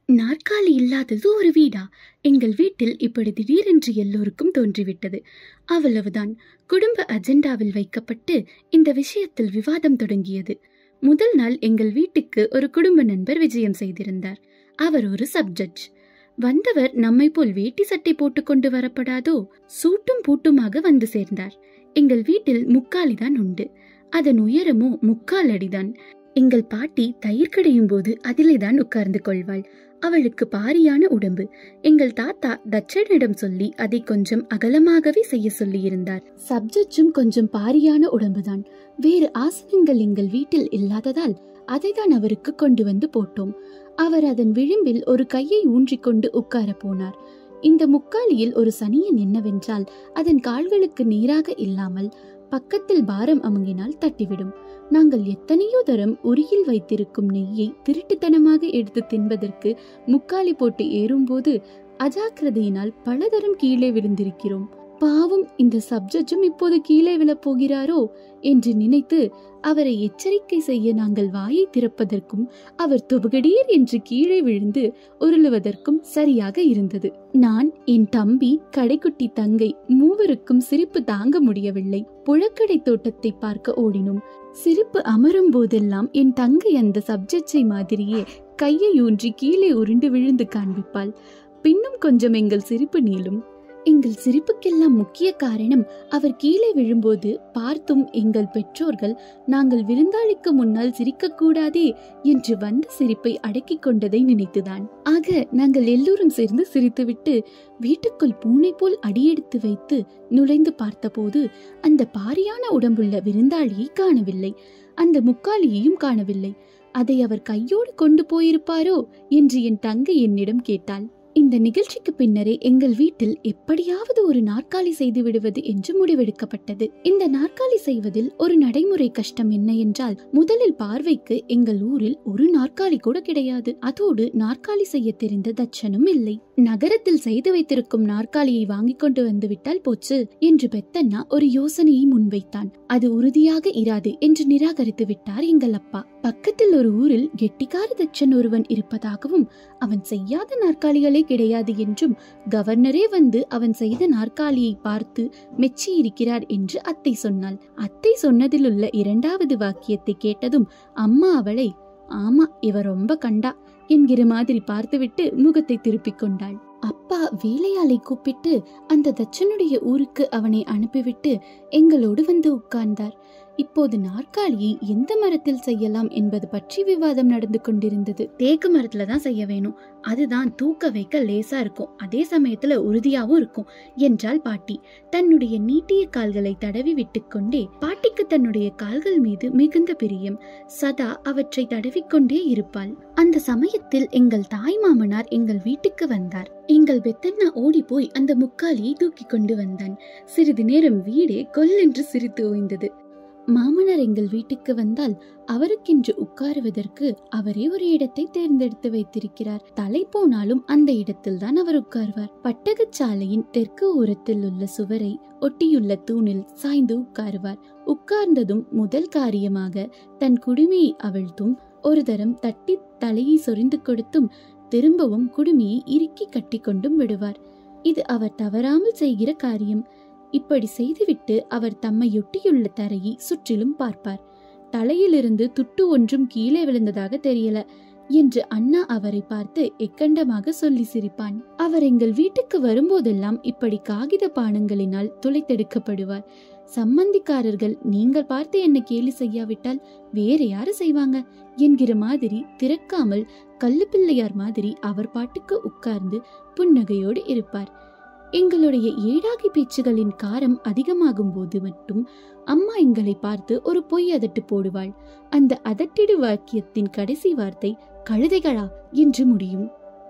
நாற்காலி இல்லாதது ஒரு வீடா எங்கள் வீட்டில் இப்படி திடீரென்று எல்லோருக்கும் தோன்றிவிட்டது அவ்வளவுதான் குடும்ப அஜெண்டாவில் வைக்கப்பட்டு இந்த விஷயத்தில் விவாதம் தொடங்கியது முதல் நாள் எங்கள் வீட்டுக்கு ஒரு குடும்ப நண்பர் விஜயம் செய்திருந்தார் அவர் ஒரு சப்ஜட்ஜ் வந்தவர் நம்மை போல் வேட்டி சட்டை போட்டுக்கொண்டு வரப்படாதோ சூட்டும் பூட்டுமாக வந்து சேர்ந்தார் எங்கள் வீட்டில் முக்காலிதான் உண்டு அதன் உயரமோ முக்கால் அடிதான் எங்கள் பாட்டி தயிர் கடையும் போது அதிலேதான் உட்கார்ந்து கொள்வாள் அவளுக்கு பாரியான உடம்பு எங்கள் தாத்தா தச்சனிடம் சொல்லி அதை கொஞ்சம் அகலமாகவே செய்ய சொல்லியிருந்தார் சப்ஜெக்டும் கொஞ்சம் பாரியான உடம்புதான் வேறு ஆசனங்கள் எங்கள் வீட்டில் இல்லாததால் அதைதான் அவருக்கு கொண்டு வந்து போட்டோம் அவர் அதன் விளிம்பில் ஒரு கையை ஊன்றிக்கொண்டு உட்கார போனார் இந்த முக்காலியில் ஒரு சனியன் என்னவென்றால் அதன் கால்களுக்கு நேராக இல்லாமல் பக்கத்தில் பாரம் அமுங்கினால் தட்டிவிடும் நாங்கள் எத்தனையோ தரம் உரியில் வைத்திருக்கும் நெய்யை திருட்டுத்தனமாக எடுத்து தின்பதற்கு முக்காலி போட்டு ஏறும்போது அஜாக்கிரதையினால் பலதரம் கீழே விழுந்திருக்கிறோம் பாவம் இந்த சப்ஜெக்டும் இப்போது கீழே விழப் போகிறாரோ என்று நினைத்து அவரை எச்சரிக்கை செய்ய நாங்கள் வாயை திறப்பதற்கும் அவர் தொபுகடீர் என்று கீழே விழுந்து உருளுவதற்கும் சரியாக இருந்தது நான் என் தம்பி கடைக்குட்டி தங்கை மூவருக்கும் சிரிப்பு தாங்க முடியவில்லை புழக்கடை தோட்டத்தை பார்க்க ஓடினோம் சிரிப்பு அமரும் போதெல்லாம் என் தங்கை அந்த சப்ஜெக்டை மாதிரியே கையை ஊன்றி கீழே உருண்டு விழுந்து காண்பிப்பாள் பின்னும் கொஞ்சம் எங்கள் சிரிப்பு நீளும் எங்கள் சிரிப்புக்கெல்லாம் முக்கிய காரணம் அவர் கீழே விழும்போது பார்த்தும் எங்கள் பெற்றோர்கள் நாங்கள் விருந்தாளிக்கு முன்னால் சிரிக்கக்கூடாதே என்று வந்த சிரிப்பை அடக்கிக் கொண்டதை நினைத்துதான் ஆக நாங்கள் எல்லோரும் சேர்ந்து சிரித்துவிட்டு வீட்டுக்குள் பூனை போல் அடியெடுத்து வைத்து நுழைந்து பார்த்தபோது அந்த பாரியான உடம்புள்ள விருந்தாளியை காணவில்லை அந்த முக்காலியையும் காணவில்லை அதை அவர் கையோடு கொண்டு போயிருப்பாரோ என்று என் தங்கை என்னிடம் கேட்டாள் இந்த நிகழ்ச்சிக்கு பின்னரே எங்கள் வீட்டில் எப்படியாவது ஒரு நாற்காலி செய்து விடுவது என்று முடிவெடுக்கப்பட்டது இந்த நாற்காலி செய்வதில் ஒரு நடைமுறை கஷ்டம் என்ன என்றால் முதலில் பார்வைக்கு எங்கள் ஊரில் ஒரு நாற்காலி கூட கிடையாது அதோடு நாற்காலி செய்ய தெரிந்த தட்சனும் இல்லை நகரத்தில் செய்து வைத்திருக்கும் நாற்காலியை வாங்கி கொண்டு வந்து விட்டால் போச்சு என்று பெத்தண்ணா ஒரு யோசனையை முன்வைத்தான் அது உறுதியாக இராது என்று நிராகரித்து விட்டார் எங்கள் அப்பா பக்கத்தில் ஒரு ஊரில் கெட்டிக்கார தட்சன் ஒருவன் இருப்பதாகவும் அவன் செய்யாத நாற்காலிகளே கிடையாது என்றும் கவர்னரே வந்து அவன் செய்த நாற்காலியை பார்த்து மெச்சி இருக்கிறார் என்று அத்தை சொன்னாள் அத்தை சொன்னதில் உள்ள இரண்டாவது வாக்கியத்தை கேட்டதும் அம்மா அவளை ஆமா இவ ரொம்ப கண்டா என்கிற மாதிரி பார்த்துவிட்டு முகத்தை திருப்பிக் கொண்டாள் அப்பா வேலையாளை கூப்பிட்டு அந்த தச்சனுடைய ஊருக்கு அவனை அனுப்பிவிட்டு எங்களோடு வந்து உட்கார்ந்தார் இப்போது நாற்காலியை எந்த மரத்தில் செய்யலாம் என்பது பற்றி விவாதம் நடந்து கொண்டிருந்தது தேக்கு மரத்துல தான் செய்ய வேணும் அதுதான் தூக்க வைக்க லேசா இருக்கும் அதே சமயத்துல உறுதியாவும் இருக்கும் என்றாள் பாட்டி தன்னுடைய நீட்டிய கால்களை தடவி விட்டுக்கொண்டே பாட்டிக்கு தன்னுடைய கால்கள் மீது மிகுந்த பிரியம் சதா அவற்றை தடவிக்கொண்டே இருப்பாள் அந்த சமயத்தில் எங்கள் தாய் மாமனார் எங்கள் வீட்டுக்கு வந்தார் எங்கள் பெத்தண்ணா ஓடி போய் அந்த முக்காலியை தூக்கி கொண்டு வந்தான் சிறிது நேரம் வீடே கொல்லென்று சிரித்து ஓய்ந்தது மாமனார் எங்கள் வீட்டுக்கு வந்தால் அவருக்கென்று உட்காருவதற்கு அவரே ஒரு இடத்தை தேர்ந்தெடுத்து வைத்திருக்கிறார் தலை போனாலும் அந்த இடத்தில் தான் அவர் உட்கார்வார் பட்டகச்சாலையின் தெற்கு ஓரத்தில் உள்ள சுவரை ஒட்டியுள்ள தூணில் சாய்ந்து உட்காருவார் உட்கார்ந்ததும் முதல் காரியமாக தன் குடுமையை அவிழ்த்தும் ஒரு தரம் தட்டி தலையை சொரிந்து கொடுத்தும் திரும்பவும் குடுமியை இறுக்கி கட்டிக்கொண்டும் விடுவார் இது அவர் தவறாமல் செய்கிற காரியம் இப்படி செய்துவிட்டு அவர் தம்மையொட்டியுள்ள தரையை சுற்றிலும் பார்ப்பார் தலையிலிருந்து துட்டு ஒன்றும் கீழே விழுந்ததாக தெரியல என்று அண்ணா அவரை பார்த்து எக்கண்டமாக சொல்லி சிரிப்பான் அவர் எங்கள் வீட்டுக்கு வரும்போதெல்லாம் இப்படி காகித பானங்களினால் துளைத்தெடுக்கப்படுவார் சம்பந்திக்காரர்கள் நீங்கள் பார்த்து என்ன கேலி செய்யாவிட்டால் வேற யாரு செய்வாங்க என்கிற மாதிரி திறக்காமல் கல்லு பிள்ளையார் மாதிரி அவர் பாட்டுக்கு உட்கார்ந்து புன்னகையோடு இருப்பார் எங்களுடைய ஏடாகி பேச்சுகளின் காரம் அதிகமாகும் போது மட்டும் அம்மா எங்களை பார்த்து ஒரு பொய் அதட்டு போடுவாள் அந்த அதட்டிடு வாக்கியத்தின் கடைசி வார்த்தை கழுதைகளா என்று முடியும்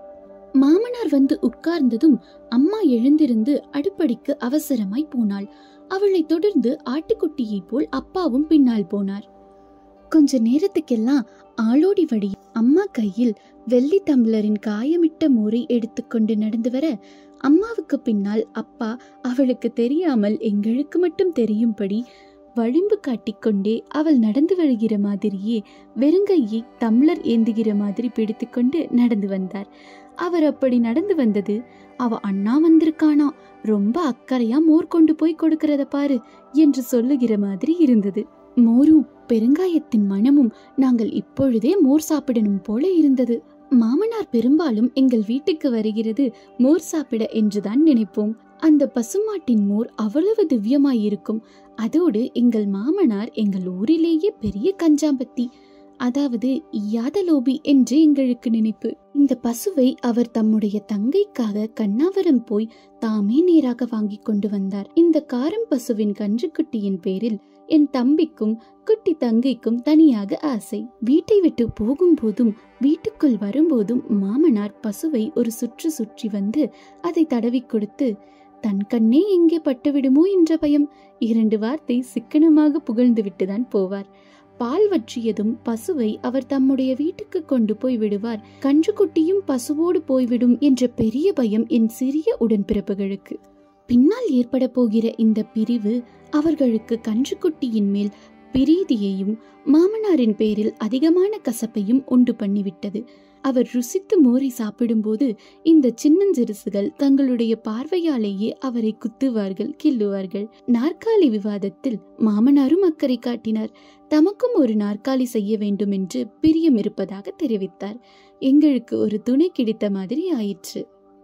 மாமனார் வந்து உட்கார்ந்ததும் அம்மா எழுந்திருந்து அடுப்படிக்கு அவசரமாய் போனாள் அவளை தொடர்ந்து ஆட்டுக்குட்டியைப் போல் அப்பாவும் பின்னால் போனார் கொஞ்ச நேரத்துக்கெல்லாம் ஆளோடி வடி அம்மா கையில் வெள்ளி தம்ளரின் காயமிட்ட மோரை எடுத்துக்கொண்டு நடந்து வர அம்மாவுக்கு பின்னால் அப்பா அவளுக்கு தெரியாமல் எங்களுக்கு மட்டும் தெரியும்படி வழிம்பு காட்டிக்கொண்டே அவள் நடந்து வருகிற மாதிரியே வெறுங்கையை டம்ளர் ஏந்துகிற மாதிரி பிடித்துக்கொண்டு நடந்து வந்தார் அவர் அப்படி நடந்து வந்தது அவ அண்ணா வந்திருக்கானா ரொம்ப அக்கறையா மோர் கொண்டு போய் கொடுக்கறத பாரு என்று சொல்லுகிற மாதிரி இருந்தது மோரும் பெருங்காயத்தின் மனமும் நாங்கள் இப்பொழுதே மோர் சாப்பிடணும் போல இருந்தது மாமனார் பெரும்பாலும் எங்கள் வீட்டுக்கு வருகிறது மோர் சாப்பிட என்றுதான் நினைப்போம் அந்த பசுமாட்டின் மோர் அவ்வளவு திவ்யமாயிருக்கும் அதோடு எங்கள் மாமனார் எங்கள் ஊரிலேயே பெரிய கஞ்சாம்பத்தி அதாவது யாதலோபி என்று எங்களுக்கு நினைப்பு இந்த பசுவை அவர் தம்முடைய தங்கைக்காக கண்ணாவரம் போய் தாமே நேராக வாங்கி கொண்டு வந்தார் இந்த காரம் பசுவின் கன்றுக்குட்டியின் பேரில் என் தம்பிக்கும் குட்டி தங்கைக்கும் தனியாக ஆசை வீட்டை விட்டு போகும்போதும் வீட்டுக்குள் வரும்போதும் மாமனார் பசுவை ஒரு சுற்று சுற்றி வந்து அதை தடவி கொடுத்து தன் கண்ணே எங்கே பட்டுவிடுமோ என்ற பயம் இரண்டு வார்த்தை சிக்கனமாக புகழ்ந்து விட்டுதான் போவார் பால் வற்றியதும் பசுவை அவர் தம்முடைய வீட்டுக்கு கொண்டு போய் விடுவார் கன்றுக்குட்டியும் பசுவோடு போய்விடும் என்ற பெரிய பயம் என் சிறிய உடன்பிறப்புகளுக்கு பின்னால் ஏற்பட போகிற இந்த பிரிவு அவர்களுக்கு கன்றுக்குட்டியின் மேல் பிரீதியையும் மாமனாரின் பேரில் அதிகமான கசப்பையும் உண்டு பண்ணிவிட்டது அவர் ருசித்து மோரை சாப்பிடும்போது இந்த சின்னஞ்சிறுசுகள் தங்களுடைய பார்வையாலேயே அவரை குத்துவார்கள் கிள்ளுவார்கள் நாற்காலி விவாதத்தில் மாமனாரும் அக்கறை காட்டினார் தமக்கும் ஒரு நாற்காலி செய்ய வேண்டும் என்று பிரியம் இருப்பதாக தெரிவித்தார் எங்களுக்கு ஒரு துணை கிடைத்த மாதிரி ஆயிற்று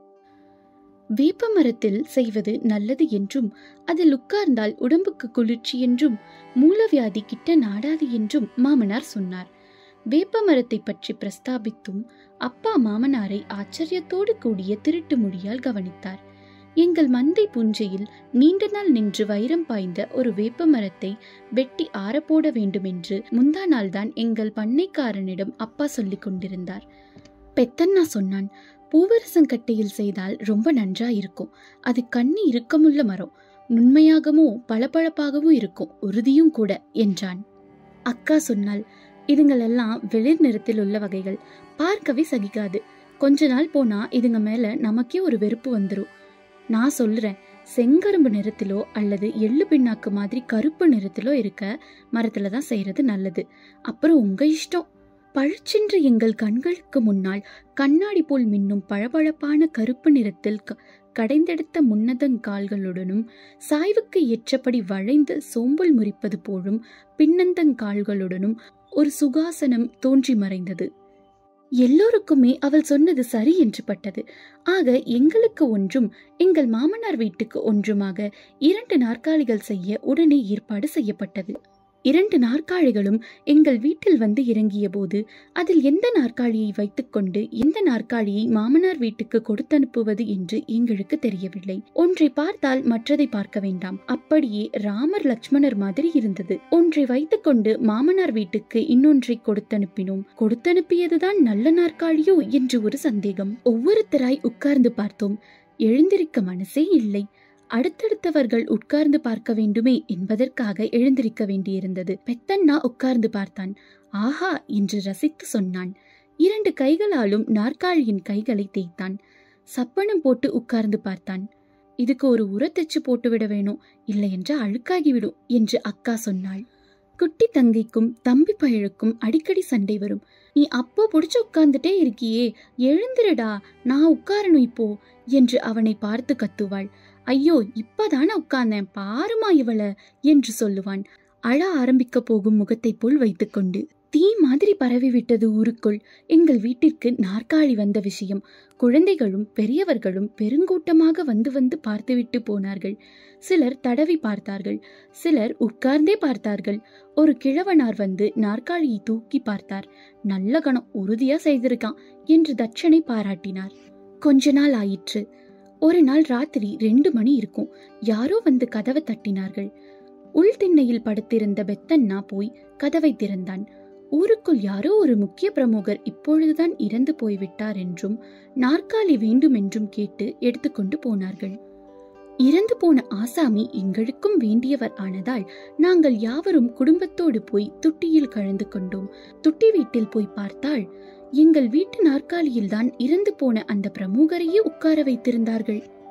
வேப்ப மரத்தில் செய்வது நல்லது என்றும் அதில் உட்கார்ந்தால் உடம்புக்கு குளிர்ச்சி என்றும் மூலவியாதி கிட்ட நாடாது என்றும் மாமனார் சொன்னார் வேப்ப மரத்தை பற்றி பிரஸ்தாபித்தும் அப்பா மாமனாரை ஆச்சரியத்தோடு கூடிய திருட்டு மொழியால் கவனித்தார் எங்கள் மந்தை புஞ்சையில் நீண்ட நாள் நின்று வைரம் பாய்ந்த ஒரு வேப்ப மரத்தை வெட்டி ஆறப்போட வேண்டுமென்று முந்தா நாள்தான் எங்கள் பண்ணைக்காரனிடம் அப்பா சொல்லிக் கொண்டிருந்தார் பெத்தண்ணா சொன்னான் பூவரசங்கட்டையில் செய்தால் ரொம்ப நன்றா இருக்கும் அது கண்ணி இறுக்கமுள்ள மரம் நுண்மையாகவும் பளபளப்பாகவும் இருக்கும் உறுதியும் கூட என்றான் அக்கா சொன்னாள் இதுங்களெல்லாம் வெளிர் நிறத்தில் உள்ள வகைகள் பார்க்கவே சகிக்காது கொஞ்ச நாள் போனா இதுங்க மேல நமக்கே ஒரு வெறுப்பு வந்துடும் நான் சொல்றேன் செங்கரும்பு நிறத்திலோ அல்லது எள்ளு பின்னாக்கு மாதிரி கருப்பு நிறத்திலோ இருக்க மரத்துல தான் செய்யறது நல்லது அப்புறம் உங்க இஷ்டம் பழிச்சென்று எங்கள் கண்களுக்கு முன்னால் கண்ணாடி போல் மின்னும் பளபளப்பான கருப்பு நிறத்தில் க- கடைந்தெடுத்த முன்னதங்கால்களுடனும் சாய்வுக்கு ஏற்றபடி வளைந்து சோம்பல் முறிப்பது போலும் பின்னந்தங்கால்களுடனும் ஒரு சுகாசனம் தோன்றி மறைந்தது எல்லோருக்குமே அவள் சொன்னது சரி என்று பட்டது ஆக எங்களுக்கு ஒன்றும் எங்கள் மாமனார் வீட்டுக்கு ஒன்றுமாக இரண்டு நாற்காலிகள் செய்ய உடனே ஏற்பாடு செய்யப்பட்டது இரண்டு நாற்காலிகளும் எங்கள் வீட்டில் வந்து இறங்கிய போது அதில் எந்த நாற்காலியை வைத்துக்கொண்டு எந்த நாற்காலியை மாமனார் வீட்டுக்கு கொடுத்தனுப்புவது என்று எங்களுக்கு தெரியவில்லை ஒன்றை பார்த்தால் மற்றதை பார்க்க வேண்டாம் அப்படியே ராமர் லக்ஷ்மணர் மாதிரி இருந்தது ஒன்றை வைத்துக்கொண்டு மாமனார் வீட்டுக்கு இன்னொன்றை கொடுத்தனுப்பினோம் கொடுத்தனுப்பியதுதான் நல்ல நாற்காலியோ என்று ஒரு சந்தேகம் ஒவ்வொருத்தராய் உட்கார்ந்து பார்த்தோம் எழுந்திருக்க மனசே இல்லை அடுத்தடுத்தவர்கள் உட்கார்ந்து பார்க்க வேண்டுமே என்பதற்காக எழுந்திருக்க வேண்டியிருந்தது பெத்தண்ணா உட்கார்ந்து பார்த்தான் ஆஹா என்று ரசித்து சொன்னான் இரண்டு கைகளாலும் நாற்காலியின் கைகளை தேய்த்தான் சப்பனம் போட்டு உட்கார்ந்து பார்த்தான் இதுக்கு ஒரு உர தைச்சு போட்டு விட வேணும் இல்லை என்றால் அழுக்காகிவிடும் என்று அக்கா சொன்னாள் குட்டி தங்கைக்கும் தம்பி பயலுக்கும் அடிக்கடி சண்டை வரும் நீ அப்போ புடிச்சு உட்கார்ந்துட்டே இருக்கியே எழுந்திரடா நான் உட்காரணும் இப்போ என்று அவனை பார்த்து கத்துவாள் ஐயோ இப்பதானே உட்கார்ந்தேன் பாருமா இவள என்று சொல்லுவான் அழ ஆரம்பிக்க போகும் முகத்தைப் போல் வைத்துக்கொண்டு தீ மாதிரி பரவிவிட்டது ஊருக்குள் எங்கள் வீட்டிற்கு நாற்காலி வந்த விஷயம் குழந்தைகளும் பெரியவர்களும் பெருங்கூட்டமாக வந்து வந்து பார்த்துவிட்டு போனார்கள் சிலர் தடவி பார்த்தார்கள் சிலர் உட்கார்ந்தே பார்த்தார்கள் ஒரு கிழவனார் வந்து நாற்காலியை தூக்கி பார்த்தார் நல்ல கணம் உறுதியா செய்திருக்கான் என்று தட்சணை பாராட்டினார் கொஞ்ச நாள் ஆயிற்று ஒரு நாள் ராத்திரி ரெண்டு மணி இருக்கும் யாரோ வந்து கதவை தட்டினார்கள் உள் திண்ணையில் படுத்திருந்த பெத்தண்ணா போய் கதவை திறந்தான் ஊருக்குள் யாரோ ஒரு முக்கிய பிரமுகர் இப்பொழுதுதான் இறந்து போய்விட்டார் என்றும் நாற்காலி வேண்டும் என்றும் கேட்டு எடுத்துக்கொண்டு போனார்கள் இறந்து போன ஆசாமி எங்களுக்கும் வேண்டியவர் ஆனதால் நாங்கள் யாவரும் குடும்பத்தோடு போய் துட்டியில் கலந்து கொண்டோம் துட்டி வீட்டில் போய் பார்த்தால் எங்கள் வீட்டு நாற்காலியில்தான் இறந்து போன அந்த பிரமுகரையே உட்கார வைத்திருந்தார்கள்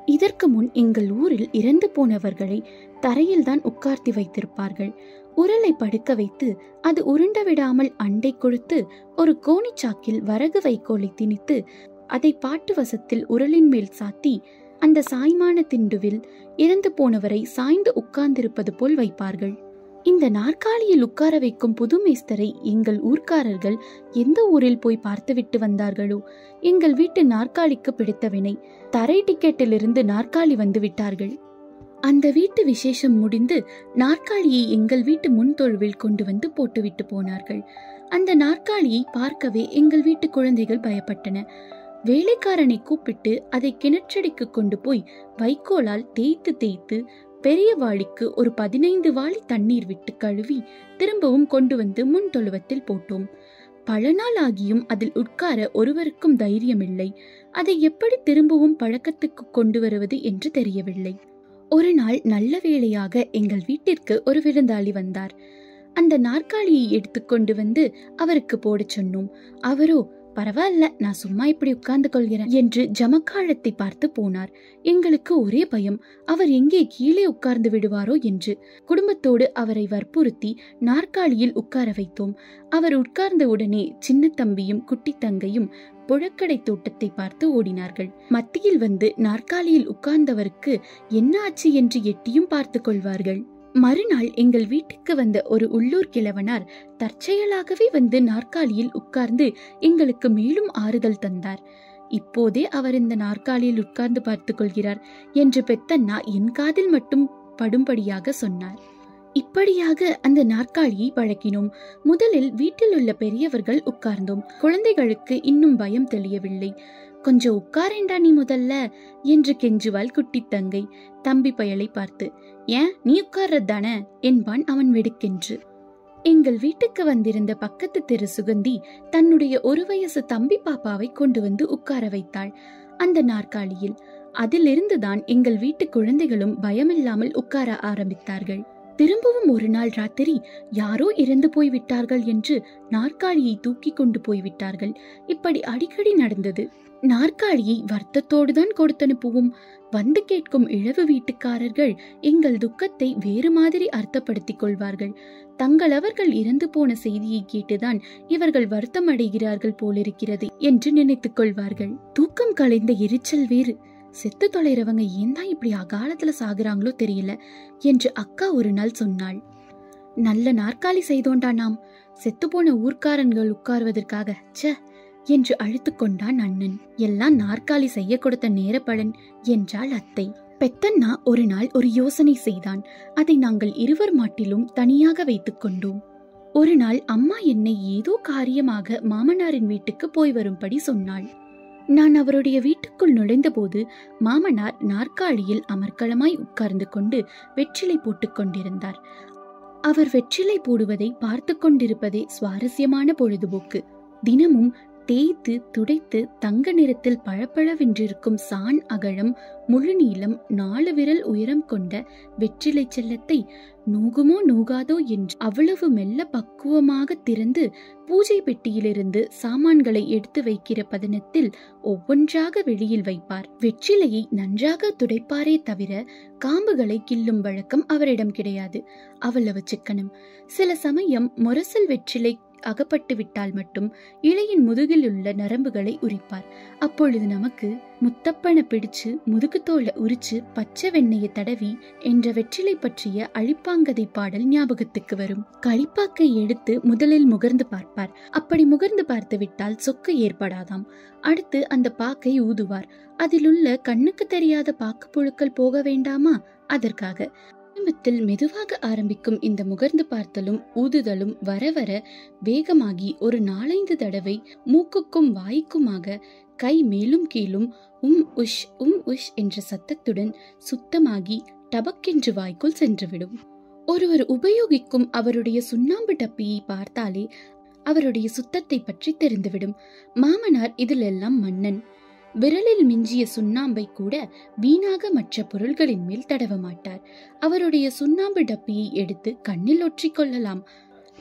இதற்கு முன் எங்கள் ஊரில் இறந்து போனவர்களை தரையில் தான் உட்கார்த்தி வைத்திருப்பார்கள் உரலை படுக்க வைத்து அது உருண்ட விடாமல் அண்டை கொடுத்து ஒரு கோணிச்சாக்கில் வரகு வைக்கோலை திணித்து அதை பாட்டு வசத்தில் உரலின் மேல் சாத்தி அந்த சாய்மான திண்டுவில் இறந்து போனவரை சாய்ந்து உட்கார்ந்திருப்பது போல் வைப்பார்கள் இந்த நாற்காலியில் உட்கார வைக்கும் புது மேஸ்தரை எங்கள் ஊர்க்காரர்கள் எந்த ஊரில் போய் பார்த்துவிட்டு வந்தார்களோ எங்கள் வீட்டு நாற்காலிக்கு பிடித்த வினை தரை டிக்கெட்டிலிருந்து நாற்காலி வந்து விட்டார்கள் அந்த வீட்டு விசேஷம் முடிந்து நாற்காலியை எங்கள் வீட்டு முன்தொழுவில் கொண்டு வந்து போட்டுவிட்டு போனார்கள் அந்த நாற்காலியை பார்க்கவே எங்கள் வீட்டு குழந்தைகள் பயப்பட்டன வேலைக்காரனை கூப்பிட்டு அதை கிணற்றடிக்கு கொண்டு போய் வைக்கோலால் தேய்த்து தேய்த்து பெரிய வாளிக்கு ஒரு பதினைந்து வாளி தண்ணீர் விட்டு கழுவி திரும்பவும் கொண்டு வந்து முன் தொழுவத்தில் போட்டோம் பல நாள் ஆகியும் அதில் உட்கார ஒருவருக்கும் தைரியமில்லை அதை எப்படி திரும்பவும் பழக்கத்துக்கு கொண்டு வருவது என்று தெரியவில்லை ஒரு நாள் நல்ல வேளையாக எங்கள் வீட்டிற்கு ஒரு விருந்தாளி வந்தார் அந்த நாற்காலியை எடுத்துக்கொண்டு வந்து அவருக்கு போடச் சொன்னோம் அவரோ பரவாயில்ல நான் சும்மா இப்படி உட்கார்ந்து கொள்கிறேன் என்று ஜமக்காலத்தை பார்த்து போனார் எங்களுக்கு ஒரே பயம் அவர் எங்கே கீழே உட்கார்ந்து விடுவாரோ என்று குடும்பத்தோடு அவரை வற்புறுத்தி நாற்காலியில் உட்கார வைத்தோம் அவர் உட்கார்ந்த உடனே சின்ன தம்பியும் குட்டி தங்கையும் புழக்கடை தோட்டத்தை பார்த்து ஓடினார்கள் மத்தியில் வந்து நாற்காலியில் உட்கார்ந்தவருக்கு என்ன ஆச்சு என்று எட்டியும் பார்த்து கொள்வார்கள் மறுநாள் எங்கள் வீட்டுக்கு வந்த ஒரு உள்ளூர் கிழவனார் தற்செயலாகவே வந்து நாற்காலியில் உட்கார்ந்து எங்களுக்கு மேலும் ஆறுதல் தந்தார் இப்போதே அவர் இந்த நாற்காலியில் உட்கார்ந்து பார்த்துக் கொள்கிறார் என்று பெத்தண்ணா என் காதில் மட்டும் படும்படியாக சொன்னார் இப்படியாக அந்த நாற்காலியை பழக்கினோம் முதலில் வீட்டில் உள்ள பெரியவர்கள் உட்கார்ந்தோம் குழந்தைகளுக்கு இன்னும் பயம் தெளியவில்லை கொஞ்சம் உட்காரேண்டா நீ முதல்ல என்று கெஞ்சுவாள் குட்டி தங்கை தம்பி பயலை பார்த்து ஏன் நீ உட்கார்றது தானே என்பான் அவன் வெடுக்கென்று எங்கள் வீட்டுக்கு வந்திருந்த பக்கத்து தெரு சுகந்தி தன்னுடைய ஒரு வயசு தம்பி பாப்பாவை கொண்டு வந்து உட்கார வைத்தாள் அந்த நாற்காலியில் அதிலிருந்துதான் எங்கள் வீட்டு குழந்தைகளும் பயமில்லாமல் உட்கார ஆரம்பித்தார்கள் திரும்பவும் ஒரு நாள் ராத்திரி யாரோ இறந்து போய் விட்டார்கள் என்று நாற்காலியை தூக்கி கொண்டு போய் விட்டார்கள் இப்படி அடிக்கடி நடந்தது நாற்காலியை வருத்தத்தோடு தான் கொடுத்தனுப்புவோம் வந்து கேட்கும் இழவு வீட்டுக்காரர்கள் எங்கள் துக்கத்தை வேறு மாதிரி அர்த்தப்படுத்திக் கொள்வார்கள் தங்களவர்கள் இறந்து போன செய்தியை கேட்டுதான் இவர்கள் வருத்தம் அடைகிறார்கள் போலிருக்கிறது என்று நினைத்துக் கொள்வார்கள் தூக்கம் கலைந்த எரிச்சல் வேறு செத்து தொலைறவங்க ஏன் தான் இப்படி அகாலத்துல சாகுறாங்களோ தெரியல என்று அக்கா ஒரு நாள் சொன்னாள் நல்ல நாற்காலி செய்தோண்டா நாம் செத்து போன ஊர்க்காரன்கள் உட்காருவதற்காக ச்சே என்று அழுத்து கொண்டான் அண்ணன் எல்லாம் நாற்காலி செய்ய கொடுத்த நேர பலன் என்றாள் அத்தை பெத்தண்ணா ஒரு நாள் ஒரு யோசனை செய்தான் அதை நாங்கள் இருவர் மாட்டிலும் தனியாக வைத்துக் கொண்டோம் ஒரு நாள் அம்மா என்னை ஏதோ காரியமாக மாமனாரின் வீட்டுக்கு போய் வரும்படி சொன்னாள் நான் அவருடைய வீட்டுக்குள் நுழைந்தபோது மாமனார் நாற்காலியில் அமர்க்களமாய் உட்கார்ந்து கொண்டு வெற்றிலை போட்டுக் கொண்டிருந்தார் அவர் வெற்றிலை போடுவதை பார்த்து கொண்டிருப்பதே சுவாரஸ்யமான பொழுதுபோக்கு தினமும் தேய்த்து துடைத்து தங்க நிறத்தில் பளபளவென்றிருக்கும் சான் அகலம் முழு நீளம் நாலு விரல் உயரம் கொண்ட வெற்றிலை செல்லத்தை நூகுமோ நூகாதோ என்று அவ்வளவு மெல்ல பக்குவமாக திறந்து பூஜை பெட்டியிலிருந்து சாமான்களை எடுத்து வைக்கிற பதனத்தில் ஒவ்வொன்றாக வெளியில் வைப்பார் வெற்றிலையை நன்றாக துடைப்பாரே தவிர காம்புகளை கிள்ளும் வழக்கம் அவரிடம் கிடையாது அவ்வளவு சிக்கனம் சில சமயம் முரசல் வெற்றிலை அகப்பட்டு விட்டால் மட்டும் இலையின் முதுகில் உள்ள நரம்புகளை உரிப்பார் அப்பொழுது நமக்கு முத்தப்பனை பிடிச்சு முதுகுத்தோலை உரிச்சு பச்சை வெண்ணெயை தடவி என்ற வெற்றிலை பற்றிய அழிப்பாங்கதை பாடல் ஞாபகத்துக்கு வரும் களிப்பாக்கை எடுத்து முதலில் முகர்ந்து பார்ப்பார் அப்படி முகர்ந்து பார்த்து விட்டால் சொக்கு ஏற்படாதாம் அடுத்து அந்த பாக்கை ஊதுவார் அதிலுள்ள கண்ணுக்கு தெரியாத பாக்கு புழுக்கள் போக வேண்டாமா அதற்காக ஆரம்பத்தில் மெதுவாக ஆரம்பிக்கும் இந்த முகர்ந்து பார்த்தலும் ஊதுதலும் வர வர வேகமாகி ஒரு நாலைந்து தடவை மூக்குக்கும் வாய்க்குமாக கை மேலும் கீழும் உம் உஷ் உம் உஷ் என்ற சத்தத்துடன் சுத்தமாகி டபக்கென்று வாய்க்குள் சென்றுவிடும் ஒருவர் உபயோகிக்கும் அவருடைய சுண்ணாம்பு டப்பியை பார்த்தாலே அவருடைய சுத்தத்தை பற்றி தெரிந்துவிடும் மாமனார் இதிலெல்லாம் மன்னன் விரலில் மிஞ்சிய சுண்ணாம்பை கூட வீணாக மற்ற பொருள்களின் மேல் தடவ மாட்டார் அவருடைய சுண்ணாம்பு டப்பியை எடுத்து கண்ணில் ஒற்றிக் கொள்ளலாம்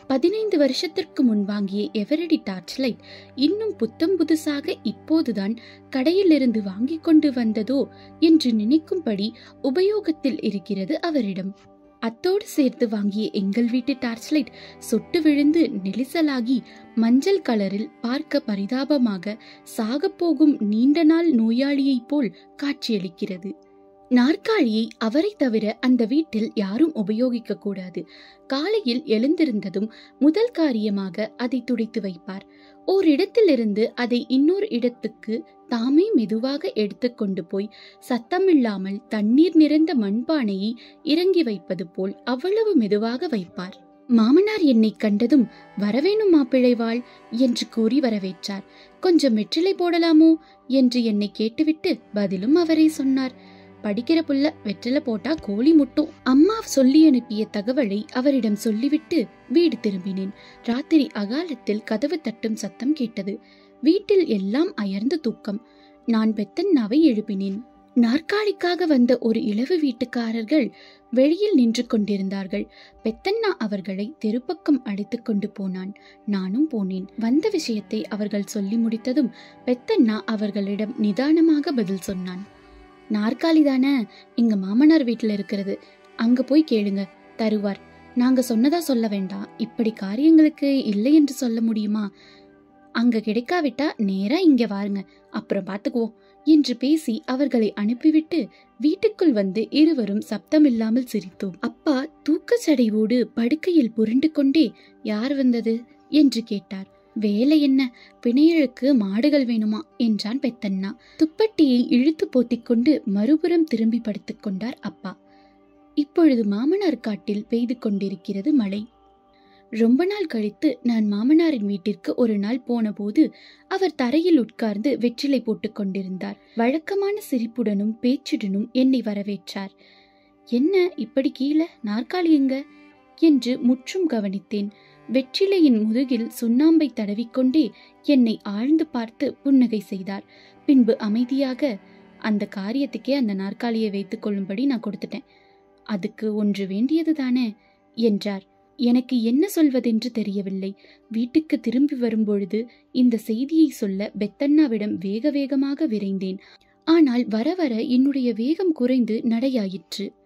பதினைந்து வருஷத்திற்கு முன் வாங்கிய எவரடி டார்ச் லைட் இன்னும் புத்தம் புதுசாக இப்போதுதான் கடையிலிருந்து வாங்கிக் கொண்டு வந்ததோ என்று நினைக்கும்படி உபயோகத்தில் இருக்கிறது அவரிடம் அத்தோடு சேர்த்து வாங்கிய எங்கள் வீட்டு டார்ச் லைட் சொட்டு விழுந்து நெரிசலாகி மஞ்சள் கலரில் பார்க்க பரிதாபமாக சாகப்போகும் நீண்ட நாள் நோயாளியைப் போல் காட்சியளிக்கிறது நாற்காலியை அவரை தவிர அந்த வீட்டில் யாரும் உபயோகிக்க கூடாது காலையில் எழுந்திருந்ததும் முதல் காரியமாக அதை துடைத்து வைப்பார் ஓரிடத்திலிருந்து அதை இன்னொரு இடத்துக்கு தாமே மெதுவாக எடுத்துக்கொண்டு போய் சத்தமில்லாமல் தண்ணீர் நிறைந்த மண்பானையை இறங்கி வைப்பது போல் அவ்வளவு மெதுவாக வைப்பார் மாமனார் என்னை கண்டதும் வரவேணும் மாப்பிள்ளைவாள் என்று கூறி வரவேற்றார் கொஞ்சம் வெற்றிலை போடலாமோ என்று என்னை கேட்டுவிட்டு பதிலும் அவரே சொன்னார் படிக்கிற புள்ள வெற்றில போட்டா கோழி முட்டும் அம்மா சொல்லி அனுப்பிய தகவலை அவரிடம் சொல்லிவிட்டு வீடு திரும்பினேன் ராத்திரி அகாலத்தில் கதவு தட்டும் சத்தம் கேட்டது வீட்டில் எல்லாம் அயர்ந்த தூக்கம் நான் பெத்தன்னாவை எழுப்பினேன் நாற்காலிக்காக வந்த ஒரு இளவு வீட்டுக்காரர்கள் வெளியில் நின்று கொண்டிருந்தார்கள் பெத்தண்ணா அவர்களை தெருப்பக்கம் அழைத்துக் கொண்டு போனான் நானும் போனேன் வந்த விஷயத்தை அவர்கள் சொல்லி முடித்ததும் பெத்தண்ணா அவர்களிடம் நிதானமாக பதில் சொன்னான் நாற்காலி தானே எங்க மாமனார் வீட்டுல இருக்கிறது அங்க போய் கேளுங்க தருவார் நாங்க சொன்னதா சொல்ல வேண்டாம் இப்படி காரியங்களுக்கு இல்லை என்று சொல்ல முடியுமா அங்க கிடைக்காவிட்டா நேரா இங்க வாருங்க அப்புறம் பாத்துக்குவோம் என்று பேசி அவர்களை அனுப்பிவிட்டு வீட்டுக்குள் வந்து இருவரும் சப்தமில்லாமல் சிரித்தோம் அப்பா தூக்கச்சடைவோடு படுக்கையில் புரண்டு கொண்டே யார் வந்தது என்று கேட்டார் வேலை என்ன பிணையழுக்கு மாடுகள் வேணுமா என்றான் பெத்தண்ணா துப்பட்டியை இழுத்து போத்திக் கொண்டு மறுபுறம் திரும்பி படுத்துக் கொண்டார் அப்பா இப்பொழுது மாமனார் காட்டில் பெய்து கொண்டிருக்கிறது மழை ரொம்ப நாள் கழித்து நான் மாமனாரின் வீட்டிற்கு ஒரு நாள் போனபோது அவர் தரையில் உட்கார்ந்து வெற்றிலை போட்டுக் கொண்டிருந்தார் வழக்கமான சிரிப்புடனும் பேச்சுடனும் என்னை வரவேற்றார் என்ன இப்படி கீழே நாற்காலி எங்க என்று முற்றும் கவனித்தேன் வெற்றிலையின் முதுகில் சுண்ணாம்பை தடவிக்கொண்டே என்னை ஆழ்ந்து பார்த்து புன்னகை செய்தார் பின்பு அமைதியாக அந்த காரியத்துக்கே அந்த நாற்காலியை வைத்துக் கொள்ளும்படி நான் கொடுத்துட்டேன் அதுக்கு ஒன்று வேண்டியது தானே என்றார் எனக்கு என்ன சொல்வதென்று தெரியவில்லை வீட்டுக்கு திரும்பி வரும்பொழுது இந்த செய்தியை சொல்ல பெத்தண்ணாவிடம் வேக வேகமாக விரைந்தேன் ஆனால் வர வர என்னுடைய வேகம் குறைந்து நடையாயிற்று